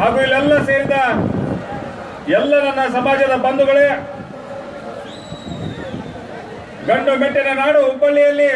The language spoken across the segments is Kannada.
ಹಾಗೂ ಇಲ್ಲೆಲ್ಲ ಸೇರಿದ ಎಲ್ಲ ನನ್ನ ಸಮಾಜದ ಬಂಧುಗಳೇ ಗಂಡು ಮೆಟ್ಟಿನ ನಾಡು ಹುಬ್ಬಳ್ಳಿಯಲ್ಲಿ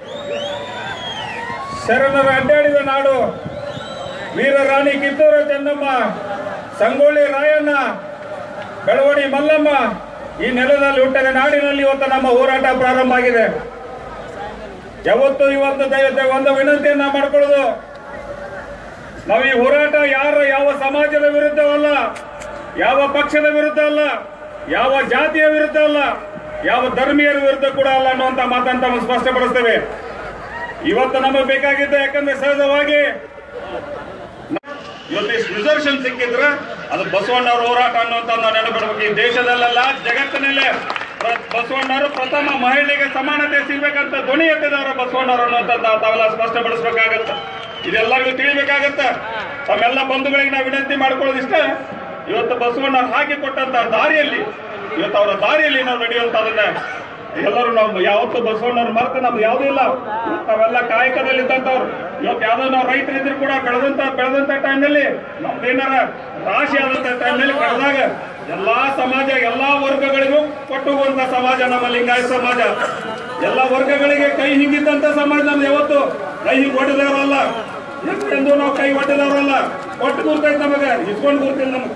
ಶರಣರ ಅಡ್ಡಾಡಿದ ನಾಡು ವೀರರಾಣಿ ಕಿತ್ತೂರು ಚೆನ್ನಮ್ಮ ಸಂಗೊಳ್ಳಿ ರಾಯಣ್ಣ ಬೆಳವಡಿ ಮಲ್ಲಮ್ಮ ಈ ನೆಲದಲ್ಲಿ ಹುಟ್ಟಿದ ನಾಡಿನಲ್ಲಿ ಇವತ್ತು ನಮ್ಮ ಹೋರಾಟ ಪ್ರಾರಂಭ ಆಗಿದೆ ಯಾವತ್ತು ಇವತ್ತು ದಯವಿಟ್ಟು ಒಂದು ವಿನಂತಿಯನ್ನ ಮಾಡ್ಕೊಳ್ಳೋದು ನಾವು ಈ ಹೋರಾಟ ಯಾರ ಯಾವ ಸಮಾಜದ ವಿರುದ್ಧವಲ್ಲ ಯಾವ ಪಕ್ಷದ ವಿರುದ್ಧ ಅಲ್ಲ ಯಾವ ಜಾತಿಯ ವಿರುದ್ಧ ಅಲ್ಲ ಯಾವ ಧರ್ಮೀಯರ ವಿರುದ್ಧ ಕೂಡ ಅಲ್ಲ ಅನ್ನುವಂತ ಮಾತನ್ನು ತಾವು ಸ್ಪಷ್ಟಪಡಿಸ್ತೇವೆ ಇವತ್ತು ನಮಗೆ ಬೇಕಾಗಿದ್ದ ಯಾಕಂದ್ರೆ ಸಹಜವಾಗಿ ಇವತ್ತು ಇಷ್ಟು ರಿಸರ್ವೇಶನ್ ಸಿಕ್ಕಿದ್ರೆ ಅದು ಬಸವಣ್ಣವ್ರ ಹೋರಾಟ ಅನ್ನುವಂತ ನಾವು ನೆನಪಿಡ್ಬೇಕು ಈ ದೇಶದಲ್ಲೆಲ್ಲ ಜಗತ್ತಿನಲ್ಲೇ ಪ್ರ- ಬಸವಣ್ಣವರು ಪ್ರಥಮ ಮಹಿಳೆಗೆ ಸಮಾನತೆ ಸಿಗ್ಬೇಕಂತ ಧ್ವನಿ ಎತ್ತಿದವರು ಬಸವಣ್ಣವರು ಅನ್ನುವಂಥದ್ದು ನಾವು ತಾವೆಲ್ಲ ಸ್ಪಷ್ಟಪಡಿಸ್ಬೇಕಾಗತ್ತ ಇದೆಲ್ಲರಿಗೂ ತಿಳಿಬೇಕಾಗತ್ತ ತಮ್ಮೆಲ್ಲ ಬಂಧುಗಳಿಗೆ ನಾವು ವಿನಂತಿ ಮಾಡ್ಕೊಳ್ಳೋದು ಇಷ್ಟ ಇವತ್ತು ಬಸವಣ್ಣವ್ರು ಹಾಕಿ ಕೊಟ್ಟಂತ ದಾರಿಯಲ್ಲಿ ಇವತ್ತು ಅವರ ದಾರಿಯಲ್ಲಿ ನಾವು ನಡೆಯುವಂತದನ್ನ ಎಲ್ಲರೂ ನಾವು ಯಾವತ್ತು ಬಸವಣ್ಣವ್ರು ಮರೆತು ನಮ್ದು ಯಾವುದೂ ಇಲ್ಲ ನಾವೆಲ್ಲ ಕಾಯಕದಲ್ಲಿ ಇದ್ದಂತವ್ರು ಇವತ್ತು ಯಾವ್ದೋ ನಾವು ರೈತರಿದ್ರು ಕೂಡ ಬೆಳೆದಂತ ಬೆಳೆದಂತ ಟೈಮ್ನಲ್ಲಿ ನಮ್ದೇನಾರ ರಾಶಿ ಆದಂತ ಟೈಮ್ನಲ್ಲಿ ಕಳೆದಾಗ ಎಲ್ಲಾ ಸಮಾಜ ಎಲ್ಲಾ ವರ್ಗಗಳಿಗೂ ಕೊಟ್ಟು ಹೋಗುವಂತ ಸಮಾಜ ನಮ್ಮ ಲಿಂಗಾಯತ ಸಮಾಜ ಎಲ್ಲಾ ವರ್ಗಗಳಿಗೆ ಕೈ ಹಿಂಗಿದ್ದಂತ ಸಮಾಜ ನಮ್ದು ಯಾವತ್ತು ಕೈ ಹಿಂಗ್ ಹೊಡೆದವರಲ್ಲ ಎಂದು ನಾವು ಕೈ ಹೊಡೆದವರಲ್ಲ ಕೊಟ್ಟು ಕೂರ್ತೈತೆ ನಮಗೆ ಇಸ್ಕೊಂಡು ಕೂರ್ತಿಲ್ಲ ನಮ್ಗೆ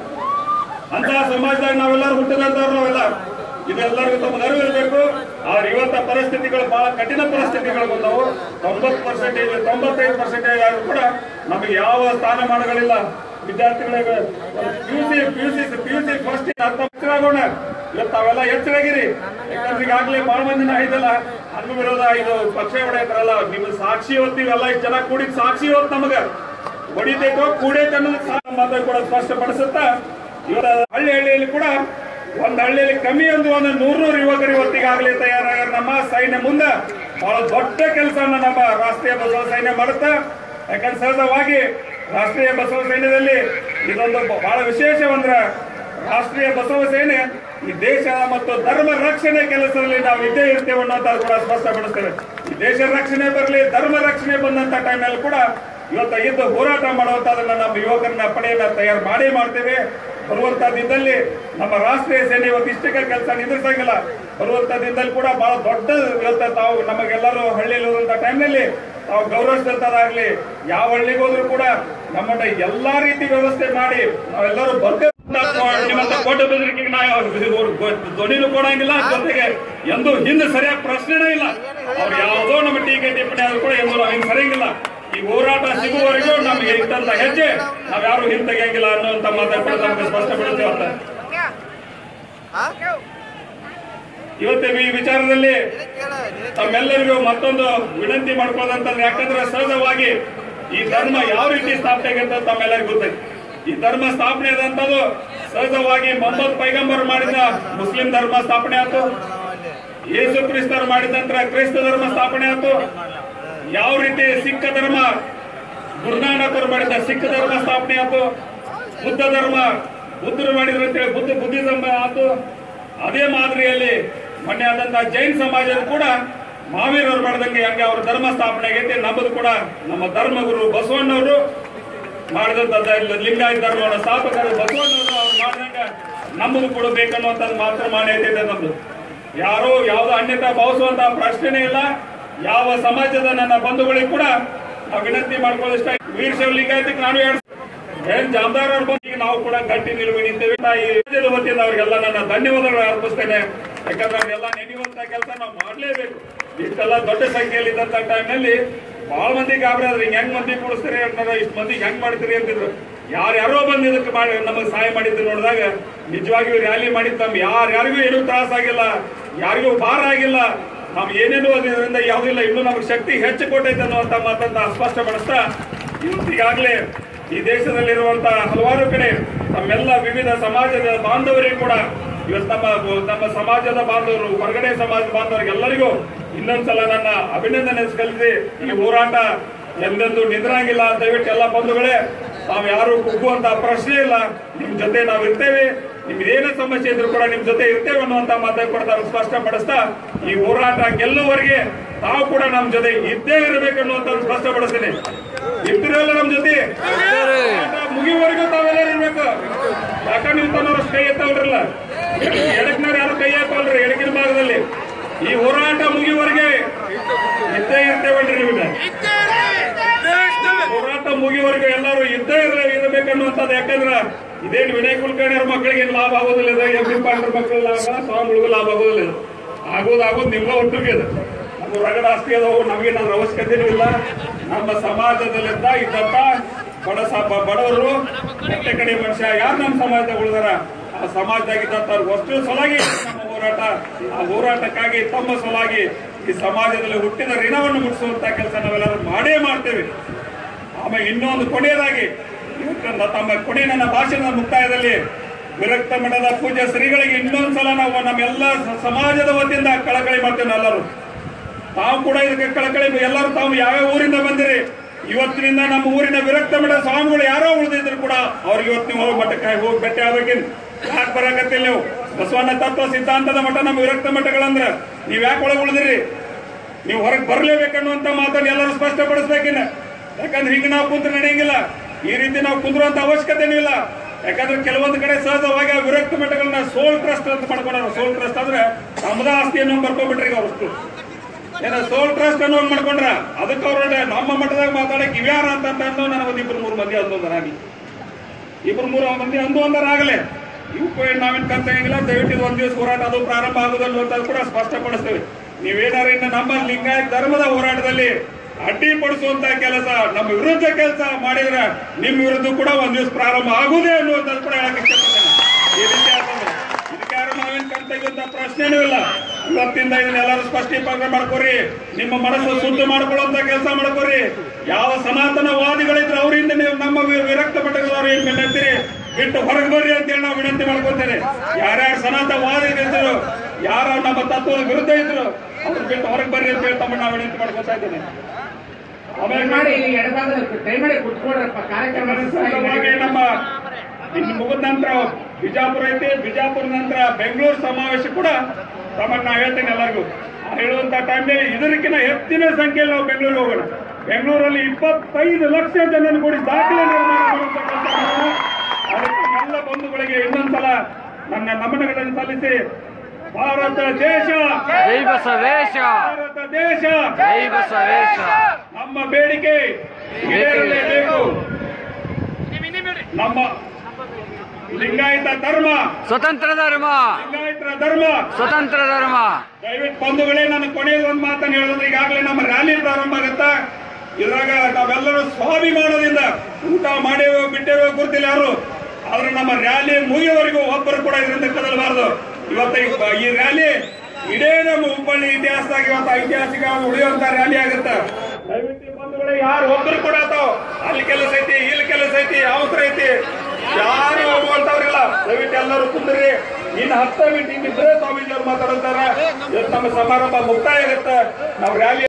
ಅಂತಹ ಸಮಾಜದಾಗ ನಾವೆಲ್ಲರೂ ಹುಟ್ಟಿದಂತವ್ರು ನಾವೆಲ್ಲ ಇದೆಲ್ಲರಿಗೂ ತಮಗೆ ಅರಿವು ಇರಬೇಕು ಆದ್ರೆ ಇವತ್ತ ಪರಿಸ್ಥಿತಿಗಳು ಬಹಳ ಕಠಿಣ ಪರಿಸ್ಥಿತಿಗಳು ಬಂದವು ತೊಂಬತ್ತು ಪರ್ಸೆಂಟೇಜ್ ತೊಂಬತ್ತೈದು ಪರ್ಸೆಂಟೇಜ್ ಆದ್ರೂ ಕೂಡ ನಮಗೆ ಯಾವ ಸ್ಥಾನಮಾನಗಳಿಲ್ಲ ವಿದ್ಯಾರ್ಥಿಗಳಿಗೆ P U C P U C P U C first ಅರ್ಥ ಆಗೋಣ ಇವತ್ತು ತಾವೆಲ್ಲ ಎಚ್ಚರಾಗಿರಿ ಯಾಕಂದ್ರೆ ಈಗಾಗಲೇ ಬಹಳ ಮಂದಿನ ಐದಲ್ಲ ಹಣ್ಣು ವಿರೋಧ ಇದು ಪಕ್ಷ ಹೊಡೆಯತಾರಲ್ಲ ನಿಮ್ಮ ಸಾಕ್ಷಿ ಹೊತ್ತೀವಲ್ಲ ಇಷ್ಟು ಜನ ಕೂಡಿದ್ ಸಾಕ್ಷಿ ಹೊತ್ತು ನಮಗ ಹೊಡಿತೈತೋ ಕೂಡೈತೆ ಅನ್ನೋದು ಸಹ ಮಾತು ಕೂಡ ಸ್ಪಷ್ಟಪಡಿಸುತ್ತಾ ಇವತ್ತು ಹಳ್ಳಿ ಹಳ್ಳಿಯಲ್ಲಿ ಕೂಡ ಒಂದ್ ಹಳ್ಳಿಯಲ್ಲಿ ಕಮ್ಮಿ ಒಂದು ಒಂದು ನೂರು ನೂರು ಯುವಕರು ಇವತ್ತಿಗಾಗಲೇ ತಯಾರಾಗ ನಮ್ಮ ಸೈನ್ಯ ಮುಂದೆ ಬಹಳ ದೊಡ್ಡ ಕೆಲಸವನ್ನ ನಮ್ಮ ರಾಷ್ಟ್ರೀಯ ಬಸವ ಸೈನ್ಯ ಮಾಡುತ್ತಾ ಯಾಕಂದ್ರೆ ಸಹಜವಾಗಿ ರಾಷ್ಟ್ರೀಯ ಬಸವ ಸೈನ್ಯದಲ್ಲಿ ಇದೊಂದು ಬಹಳ ವಿಶೇಷವಂದ್ರ ರಾಷ್ಟ್ರೀಯ ಬಸವ ಸೇನೆ ಈ ದೇಶ ಮತ್ತು ಧರ್ಮ ರಕ್ಷಣೆ ಕೆಲಸದಲ್ಲಿ ನಾವು ಇದ್ದೇ ಇರ್ತೇವೆ ಅನ್ನೋದು ಕೂಡ ಸ್ಪಷ್ಟಪಡಿಸ್ತೇವೆ ಈ ದೇಶ ರಕ್ಷಣೆ ಬರಲಿ ಧರ್ಮ ರಕ್ಷಣೆ ಬಂದಂತ ಟೈಮ್ನಲ್ಲಿ ಕೂಡ ಇವತ್ತು ಇದ್ದು ಹೋರಾಟ ಮಾಡುವಂತದನ್ನ ನಮ್ಮ ಯುವಕರನ್ನ ಪಡೆಯನ್ನ ತಯಾರು ಮಾಡೇ ಮಾಡ್ತೇವೆ ಬರುವಂತ ದಿನದಲ್ಲಿ ನಮ್ಮ ರಾಷ್ಟ್ರೀಯ ಸೇನೆ ಇವತ್ತು ಇಷ್ಟಕ್ಕೆ ಕೆಲಸ ನಿಂದಿರ್ಸಂಗಿಲ್ಲ ಬರುವಂತ ದಿನದಲ್ಲಿ ಕೂಡ ಬಹಳ ದೊಡ್ಡ ಇವತ್ತು ತಾವು ನಮಗೆಲ್ಲರೂ ಹಳ್ಳಿಯಲ್ಲಿ ಹೋದಂತ ಟೈಮ್ನಲ್ಲಿ ತಾವು ಗೌರವಿಸಿದಂತದಾಗ್ಲಿ ಯಾವ ಹಳ್ಳಿಗೆ ಹೋದ್ರು ಕೂಡ ನಮ್ಮನ್ನ ಎಲ್ಲಾ ರೀತಿ ವ್ಯವಸ್ಥೆ ಮಾಡಿ ನಾವೆಲ್ಲರೂ ಬರ್ತೇವೆ ನಿಮ್ಮಂತ ಕೋಟೆ ಬೆದರಿಕೆಗೆ ನಾವು ಧ್ವನಿನೂ ಕೊಡಂಗಿಲ್ಲ ಜೊತೆಗೆ ಎಂದು ಹಿಂದೆ ಸರಿಯಾಗಿ ಪ್ರಶ್ನೆನೇ ಇಲ್ಲ ಅವ್ರು ಯಾವುದೋ ನಮ್ಮ ಟೀಕೆ ಟಿಪ್ಪಣಿ ಆದ್ರೂ ಕೂಡ ಎಂದು ನಾವು ಹಿಂಗೆ ಸರಿಯಂಗಿಲ್ಲ ಈ ಹೋರಾಟ ಸಿಗುವವರೆಗೂ ನಮಗೆ ಇಟ್ಟಂತ ಹೆಜ್ಜೆ ನಾವ್ ಯಾರು ಹಿಂತೆಗೆಯಂಗಿಲ್ಲ ಅನ್ನುವಂತ ಮಾತನ್ನು ಕೂಡ ನಮಗೆ ಸ್ಪಷ್ಟಪಡುತ್ತೇವೆ ಅಂತ ಇವತ್ತು ಈ ವಿಚಾರದಲ್ಲಿ ತಮ್ಮೆಲ್ಲರಿಗೂ ಮತ್ತೊಂದು ವಿನಂತಿ ಮಾಡ್ಕೊಳ್ಳೋದಂತಂದ್ರೆ ಯಾಕಂದ್ರೆ ಸಹಜವಾಗಿ ಈ ಧರ್ಮ ಯಾವ ರೀತಿ ಸ್ಥಾಪನೆ ಆಗಿದೆ ಅಂತ ತಮ್ಮೆಲ್ಲರಿಗೂ ಗೊತ್ತೈತಿ ಈ ಧರ್ಮ ಸ್ಥಾಪನೆ ಆದಂತದ್ದು ಸಹಜವಾಗಿ ಮೊಹಮ್ಮದ್ ಪೈಗಂಬರ್ ಮಾಡಿದ ಮುಸ್ಲಿಂ ಧರ್ಮ ಸ್ಥಾಪನೆ ಆಯ್ತು ಯೇಸು ಕ್ರಿಸ್ತರು ಮಾಡಿದ ನಂತರ ಕ್ರೈಸ್ತ ಧರ್ಮ ಸ್ಥಾಪನೆ ಆಯ್ತು ಯಾವ ರೀತಿ ಸಿಖ್ ಧರ್ಮ ಗುರುನಾನಕರು ಮಾಡಿದ ಸಿಖ್ ಧರ್ಮ ಸ್ಥಾಪನೆ ಆಯ್ತು ಬುದ್ಧ ಧರ್ಮ ಬುದ್ಧರು ಮಾಡಿದ್ರು ಅಂತೇಳಿ ಬುದ್ಧ ಬುದ್ಧಿಸಮ್ ಆಯ್ತು ಅದೇ ಮಾದರಿಯಲ್ಲಿ ಮೊನ್ನೆ ಆದಂತಹ ಜೈನ್ ಸಮಾಜದ ಕೂಡ ಮಾವೀರರು ಮಾಡಿದಂಗೆ ಹಂಗೆ ಅವ್ರ ಧರ್ಮ ಸ್ಥಾಪನೆ ಆಗೈತೆ ನಮ್ಮದು ಕೂಡ ನಮ್ಮ ಧರ್ಮಗುರು ಬಸವಣ್ಣವರು ಮಾಡಿದಂತ ಲಿಂಗಾಯತ ಧರ್ಮವನ್ನು ಸ್ಥಾಪಕರು ಬಸವಣ್ಣವರು ಅವ್ರು ಮಾಡಿದಂಗ ನಮ್ಮದು ಕೂಡ ಬೇಕನ್ನುವಂಥದ್ದು ಮಾತ್ರ ಮಾನ್ಯತೆ ಇದೆ ನಮ್ದು ಯಾರೋ ಯಾವ್ದು ಅನ್ಯತಾ ಭಾವಿಸುವಂತಹ ಪ್ರಶ್ನೆನೇ ಇಲ್ಲ ಯಾವ ಸಮಾಜದ ನನ್ನ ಬಂಧುಗಳಿಗೆ ಕೂಡ ನಾವು ವಿನಂತಿ ಮಾಡ್ಕೊಳ್ಳೋದಿಷ್ಟ ವೀರಶೈವ ಲಿಂಗಾಯತಕ್ಕೆ ನಾನು ಎರಡು ಏನ್ ಜಾಮದಾರ್ ಅವ್ರ ಬಂದು ಈಗ ನಾವು ಕೂಡ ಗಟ್ಟಿ ನಿಲುವು ನಿಂತೇವೆ ನಾ ಈ ರಾಜ್ಯದ ವತಿಯಿಂದ ಅವರಿಗೆಲ್ಲ ನನ್ನ ಧನ್ಯವಾದಗಳು ಅರ್ಪಿಸ್ತೇನೆ ಯಾಕಂದ್ರೆ ಅವ್ರೆಲ್ಲ ನೆನೆಯುವಂತ ಕೆಲಸ ನಾವು ಮಾಡ್ಲೇಬೇಕು ಇಷ್ಟೆಲ್ಲ ದೊಡ್ಡ ಸಂಖ್ಯೆಯಲ್ಲಿ ಇದ್ದಂತ ಟೈಮ್ನಲ್ಲಿ ಬಹಳ ಮಂದಿ ಗಾಬರಿ ಆದ್ರೆ ಹಿಂಗ್ ಹೆಂಗ್ ಮಂದಿ ಕೂಡಿಸ್ತೀರಿ ಅಂತಾರೆ ಇಷ್ಟು ಮಂದಿ ಹೆಂಗ್ ಮಾಡ್ತೀರಿ ಅಂತಿದ್ರು ಯಾರ್ಯಾರೋ ಬಂದು ಇದಕ್ಕೆ ಮಾಡಿ ನಮಗೆ ಸಹಾಯ ಮಾಡಿದ್ದು ನೋಡಿದಾಗ ನಿಜವಾಗಿಯೂ ರ್ಯಾಲಿ ಮಾಡಿದ್ದು ನಮ್ ಯಾರ್ಯಾರಿಗೂ ಏನೂ ತ್ರಾಸ ಆಗಿಲ್ಲ ಯಾರಿಗೂ ಭಾರ ಆಗಿಲ್ಲ ನಾವು ಏನೇನು ಅದರಿಂದ ಯಾವುದಿಲ್ಲ ಇನ್ನೂ ನಮಗೆ ಶಕ್ತಿ ಹೆಚ್ಚು ಕೊಟ್ಟೈತೆ ಅನ್ನುವಂತ ಮಾತನ್ನ ಸ್ಪಷ್ಟಪಡಿಸ್ತಾ ಇವತ್ತಿಗಾಗಲೇ ಈ ದೇಶದಲ್ಲಿರುವಂತಹ ಹಲವಾರು ಕಡೆ ತಮ್ಮೆಲ್ಲ ವಿವಿಧ ಸಮಾಜದ ಬಾಂಧವರಿಗೂ ಕೂಡ ಇವತ್ತು ನಮ್ಮ ನಮ್ಮ ಸಮಾಜದ ಬಾಂಧವರು ಹೊರಗಡೆ ಸಮಾಜ ಬಾಂಧವರಿಗೆಲ್ಲರಿಗೂ ಇನ್ನೊಂದ್ಸಲ ನನ್ನ ಅಭಿನಂದನೆ ಸಲ್ಲಿಸಿ ಈ ಹೋರಾಟ ಎಂದೆಂದು ನಿದ್ರಂಗಿಲ್ಲ ಅಂತ ದಯವಿಟ್ಟು ಎಲ್ಲ ಬಂಧುಗಳೇ ತಾವು ಯಾರು ಕುಗ್ಗುವಂತ ಪ್ರಶ್ನೆ ಇಲ್ಲ ನಿಮ್ ಜೊತೆ ನಾವು ಇರ್ತೇವೆ ನಿಮ್ಗೆ ಏನೇ ಸಮಸ್ಯೆ ಇದ್ರು ಕೂಡ ನಿಮ್ ಜೊತೆ ಇರ್ತೇವೆ ಅನ್ನುವಂತ ಮಾತನ್ನು ಕೂಡ ತಾವು ಸ್ಪಷ್ಟಪಡಿಸ್ತಾ ಈ ಹೋರಾಟ ಗೆಲ್ಲುವವರೆಗೆ ತಾವು ಕೂಡ ನಮ್ ಜೊತೆ ಇದ್ದೇ ಇರಬೇಕು ಅನ್ನುವಂತ ಸ್ಪಷ್ಟಪಡಿಸ್ತೇನೆ ಇರ್ತಿರಲ್ಲ ನಮ್ ಜೊತೆ ಹೋರಾಟ ಮುಗಿಯುವವರೆಗೂ ತಾವೆಲ್ಲರೂ ಇರ್ಬೇಕು ಇಲ್ಲ ಎಡಕ್ನವ್ರು ಯಾರು ಕೈ ಹಾಕಲ್ರಿ ಎಡಕಿನ ಭಾಗದಲ್ಲಿ ಈ ಹೋರಾಟ ಮುಗಿಯುವವರೆಗೆ ಇದ್ದೇ ಇರ್ತೇವಲ್ರಿ ನಿಮಗೆ ಹೋರಾಟ ಮುಗಿಯುವವರೆಗೆ ಎಲ್ಲರೂ ಇದ್ದೇ ಇರ ಇರಬೇಕನ್ನುವಂಥದ್ದು ಯಾಕಂದ್ರ ಇದೇನು ವಿನಯ್ ಕುಲಕರ್ಣಿ ಅವ್ರ ಮಕ್ಕಳಿಗೆ ಏನು ಲಾಭ ಆಗೋದಿಲ್ಲ ಇದು ಎಂ ಪಿ ಪಾಟೀಲ್ ಮಕ್ಕಳಿಗೆ ಲಾಭ ಸ್ವಾಮಿಗಳಿಗೂ ಲಾಭ ಆಗೋದಿಲ್ಲ ಇದು ಆಗೋದು ಆಗೋದು ನಿಮ್ಗೆ ಒಟ್ಟಿಗೆ ಇದು ನಮ್ಮ ರಗಡ ಆಸ್ತಿ ಅದಾವು ನಮಗೇನು ಅದ್ರ ಅವಶ್ಯಕತೆನೂ ಇಲ್ಲ ನಮ್ಮ ಸಮಾಜದಲ್ಲಿದ್ದ ಇದ್ದಂತ ಬಡ ಸ- ಬ- ಬಡವರು ಕಟ್ಟೆ ಕಡೆ ಮನುಷ್ಯ ಯಾರು ನಮ್ಮ ಸಮಾಜದಾಗ ಉಳಿದಾರ ಆ ಸಮಾಜದಾಗಿದ್ದಂತ ವಸ್ತು ಸಲುವಾಗಿ ನಮ್ಮ ಹೋರಾಟ ಆ ಹೋರಾಟಕ್ಕಾಗಿ ತಮ್ಮ ಸಲುವಾಗಿ ಈ ಸಮಾಜದಲ್ಲಿ ಹುಟ್ಟಿದ ಋಣವನ್ನು ಮುಟ್ಟಿಸುವಂತ ಕೆಲಸ ನಾವೆಲ್ಲರೂ ಮಾಡೇ ಮಾಡ್ತೇವೆ ಆಮೇಲೆ ಇನ್ನೊಂದು ಕೊನೆಯದಾಗಿ ಇವತ್ತಿನ ತಮ್ಮ ಕೊನೆ ನನ್ನ ಭಾಷಣದ ಮುಕ್ತಾಯದಲ್ಲಿ ವಿರಕ್ತ ಮಠದ ಪೂಜ್ಯ ಶ್ರೀಗಳಿಗೆ ಇನ್ನೊಂದ್ಸಲ ನಾವು ನಮ್ಮೆಲ್ಲ ಸ- ಸಮಾಜದ ವತಿಯಿಂದ ಕಳಕಳಿ ಮಾಡ್ತೇವೆ ಎಲ್ಲರೂ ತಾವು ಕೂಡ ಇದಕ್ಕೆ ಕಳಕಳಿ ಎಲ್ಲರೂ ತಾವು ಯಾವ್ಯಾವ ಊರಿಂದ ಬಂದಿರಿ ಇವತ್ತಿನಿಂದ ನಮ್ಮ ಊರಿನ ವಿರಕ್ತ ಮಠ ಸ್ವಾಮಿಗಳು ಯಾರೋ ಉಳಿದಿದ್ರು ಕೂಡ ಅವ್ರಿಗೆ ಇವತ್ತು ನೀವು ಹೋಗಿ ಮಠಕ್ಕೆ ಹೋಗಿ ಭೇಟಿ ಆಗ್ಬೇಕಿನ್ ಯಾಕೆ ಬರಾಕತ್ತಿಲ್ಲ ನೀವು ಬಸವಣ್ಣ ತತ್ವ ಸಿದ್ಧಾಂತದ ಮಠ ನಮ್ಮ ವಿರಕ್ತ ಮಠಗಳಂದ್ರ ನೀವ್ ಯಾಕೆ ಒಳಗೆ ಉಳಿದಿರಿ ನೀವು ಹೊರಗೆ ಬರಲೇಬೇಕನ್ನುವಂತ ಮಾತನ್ನು ಎಲ್ಲರೂ ಸ್ಪಷ್ಟಪಡಿಸ್ಬೇಕಿನ್ನ ಯಾಕಂದ್ರೆ ಹಿಂಗೆ ನಾವು ಕುಂತ್ರೆ ನಡೆಯಂಗಿಲ್ಲ ಈ ರೀತಿ ನಾವು ಕುಂದ್ರುವಂತ ಅವಶ್ಯಕತೆನೂ ಇಲ್ಲ ಯಾಕಂದ್ರೆ ಕೆಲವೊಂದು ಕಡೆ ಸಹಜವಾಗಿ ಆ ವಿರಕ್ತ ಮಠಗಳನ್ನ ಸೋಲ್ ಟ್ರಸ್ಟ್ ಅಂತ ಮಾಡ್ಕೊಂಡಾರ ಸೋಲ್ ಟ್ರಸ್ಟ್ ಅಂದ್ರೆ ತಮ್ಮದ ಆಸ್ತಿಯನ್ನು ಬರ್ಕೊಂಡ್ಬಿಟ್ರಿ ಈಗ ಅವ್ರಷ್ಟು ಏನ ಸೋಲ್ ಟ್ರಸ್ಟ್ ಅನ್ನೋ ಮಾಡ್ಕೊಂಡ್ರ ಅದಕ್ಕೆ ಅವ್ರ ನಮ್ಮ ಮಠದಾಗ ಮಾತಾಡಕ್ ಇವ್ಯಾರ ಅಂತ ಅಂದು ನನಗೊಂದು ಇಬ್ರು ಮೂರು ಮಂದಿ ಅಂದೊಂದರಾಗಿ ಇಬ್ರು ಮೂರು ಮಂದಿ ಅಂದು ಒಂದರಾಗಲೇ ಇವಕ್ಕೂ ಏನ್ ನಾವೇನ್ ಕರ್ತಂಗಿಲ್ಲ ದಯವಿಟ್ಟು ಇದು ಒಂದ್ ದಿವಸ ಹೋರಾಟ ಅದು ಪ್ರಾರಂಭ ಆಗುದಲ್ಲ ಅಂತ ಕೂಡ ಸ್ಪಷ್ಟಪಡಿಸ್ತೇವೆ ನೀವೇನಾರ ಇನ್ನು ನಮ್ಮ ಲಿಂಗಾಯತ ಧರ್ಮದ ಹೋರಾಟದಲ್ಲಿ ಅಡ್ಡಿಪಡಿಸುವಂತ ಕೆಲಸ ನಮ್ಮ ವಿರುದ್ಧ ಕೆಲಸ ಮಾಡಿದ್ರೆ ನಿಮ್ ವಿರುದ್ಧ ಕೂಡ ಒಂದ್ ದಿವಸ ಪ್ರಾರಂಭ ಆಗುದೇ ಅನ್ನುವಂಥದ್ದು ಕೂಡ ಹೇಳಕ್ ಇಷ್ಟಪಡ್ತೇನೆ ಈ ರೀತಿ ಆಗ್ತದೆ. ಇದಕ್ಕೆ ಯಾರು ನಾವೇನ್ ಕರ್ತವ್ಯ ಪ್ರಶ್ನೆನೂ ಇಲ್ಲ ಇವತ್ತಿಂದ ಇದನ್ನೆಲ್ಲರೂ ಸ್ಪಷ್ಟೀಕರಣ ಮಾಡ್ಕೊರಿ ನಿಮ್ಮ ಮನಸ್ಸು ಶುದ್ಧ ಮಾಡ್ಕೊಳ್ಳುವಂತ ಕೆಲಸ ಮಾಡ್ಕೊರಿ ಯಾವ ಸನಾತನವಾದಿಗಳಿದ್ರೆ ಅವರಿಂದ ನೀವು ನಮ್ಮ ವಿ- ವಿರಕ್ತ ಮಠಗಳವ್ರು ಏನ್ ವಿನಂತಿರಿ ಬಿಟ್ಟು ಹೊರಗೆ ಬರ್ರಿ ಅಂತೇಳಿ ನಾವು ವಿನಂತಿ ಮಾಡ್ಕೊತೇನೆ ಯಾರ್ಯಾರು ಸನಾತನವಾದಿಗಳಿದ್ರು ಯಾರ ನಮ್ಮ ತತ್ವದ ವಿರುದ್ಧ ಇದ್ರು ಅವ್ರು ಬಿಟ್ಟು ಹೊರಗೆ ಬರ್ರಿ ಅಂತ ಹೇಳಿ ತಮ್ಮ ನಾವು ವಿನಂತಿ ಮಾಡ್ಕೊತಾ ಇದ್ದೇನೆ ಆಮೇಲೆ ಮಾಡಿ ಇಲ್ಲಿ ಎಡಭಾಗದಲ್ಲಿ ಕೈ ಮಾಡಿ ಕುತ್ಕೊಡ್ರಪ್ಪ ಕಾರ್ಯಕ್ರಮ ಸಹಜವಾಗಿ ನಮ್ಮ ಇನ್ನು ಮುಗಿದ ನಂತರ ಬಿಜಾಪುರ ಐತಿ ಬಿಜಾಪುರ ನಂತರ ಬೆಂಗಳೂರು ಸಮಾವೇಶ ಕೂಡ ತಮ್ಮನ್ನ ನಾ ಹೇಳ್ತೇನೆ ಎಲ್ಲರಿಗೂ ಆ ಹೇಳುವಂತ ಟೈಮ್ನಲ್ಲಿ ಇದಕ್ಕಿಂತ ಹೆಚ್ಚಿನ ಸಂಖ್ಯೆಯಲ್ಲಿ ನಾವು ಬೆಂಗಳೂರಿಗೆ ಹೋಗೋಣ ಬೆಂಗಳೂರಲ್ಲಿ ಇಪ್ಪತ್ತೈದು ಲಕ್ಷ ಜನನ ಕೂಡಿ ದಾಖಲೆ ನಿರ್ಮಾಣ ಮಾಡುವಂತ ಕೆಲಸ ಮಾಡೋಣ ಅದಕ್ಕೆ ಎಲ್ಲ ಬಂಧುಗಳಿಗೆ ಇನ್ನೊಂದ್ಸಲ ನನ್ನ ನಮನಗಳನ್ನು ಸಲ್ಲಿಸಿ ಭಾರತ ದೇಶ ಜೈ ಬಸವೇಶ ಭಾರತ ದೇಶ ಜೈ ಬಸವೇಶ ನಮ್ಮ ಬೇಡಿಕೆ ಈಡೇರಲೇಬೇಕು ನಮ್ಮ ಲಿಂಗಾಯತ ಧರ್ಮ ಸ್ವತಂತ್ರ ಧರ್ಮ ಲಿಂಗಾಯತರ ಧರ್ಮ ಸ್ವತಂತ್ರ ಧರ್ಮ ದಯವಿಟ್ಟು ಬಂಧುಗಳೇ ನನ್ನ ಕೊನೆಯ ಒಂದು ಮಾತನ್ನು ಹೇಳಿದ್ರೆ ಈಗಾಗಲೇ ನಮ್ಮ ರ್ಯಾಲಿ ಪ್ರಾರಂಭ ಆಗುತ್ತಾ ಇದ್ರಾಗ ನಾವೆಲ್ಲರೂ ಸ್ವಾಭಿಮಾನದಿಂದ ಊಟ ಮಾಡೇವೋ ಬಿಟ್ಟೇವೋ ಗುರುತಿಲ್ಲ ಯಾರು ಆದ್ರೆ ನಮ್ಮ ರ್ಯಾಲಿ ಮುಗಿಯವರೆಗೂ ಒಬ್ಬರು ಕೂಡ ಇದರಿಂದ ಕದಲಬಾರದು ಇವತ್ತು ಈ- ಈ ರ್ಯಾಲಿ ಇಡೇ ನಮ್ಮ ಹುಬ್ಬಳ್ಳಿ ಇತಿಹಾಸದಾಗ ಇವತ್ತು ಐತಿಹಾಸಿಕ ಉಳಿಯುವಂತ ರ್ಯಾಲಿ ಆಗುತ್ತೆ ದಯವಿಟ್ಟು ಈ ಬಂಧುಗಳೇ ಯಾರು ಒಬ್ಬರು ಕೂಡ ಆತಾವ ಅಲ್ಲಿ ಕೆಲಸ ಐತಿ ಇಲ್ಲಿ ಕೆಲಸ ಐತಿ ಅವಸರ ಐತಿ ಯಾರು ಹೋಗುವಂತವ್ರಿಲ್ಲ ದಯವಿಟ್ಟು ಎಲ್ಲರೂ ಕುಂದ್ರಿ ಇನ್ನು ಹತ್ತ ಮಿನಿಟ್ ಇನ್ನು ಇಬ್ಬರೇ ಸ್ವಾಮೀಜಿ ಅವ್ರು ಮಾತಾಡ್ತಾರೆ ಇವತ್ತು ನಮ್ಮ ಸಮಾರಂಭ ಮುಕ್ತಾಯ ಆಗುತ್ತೆ ನಾವು ರ್ಯಾಲಿ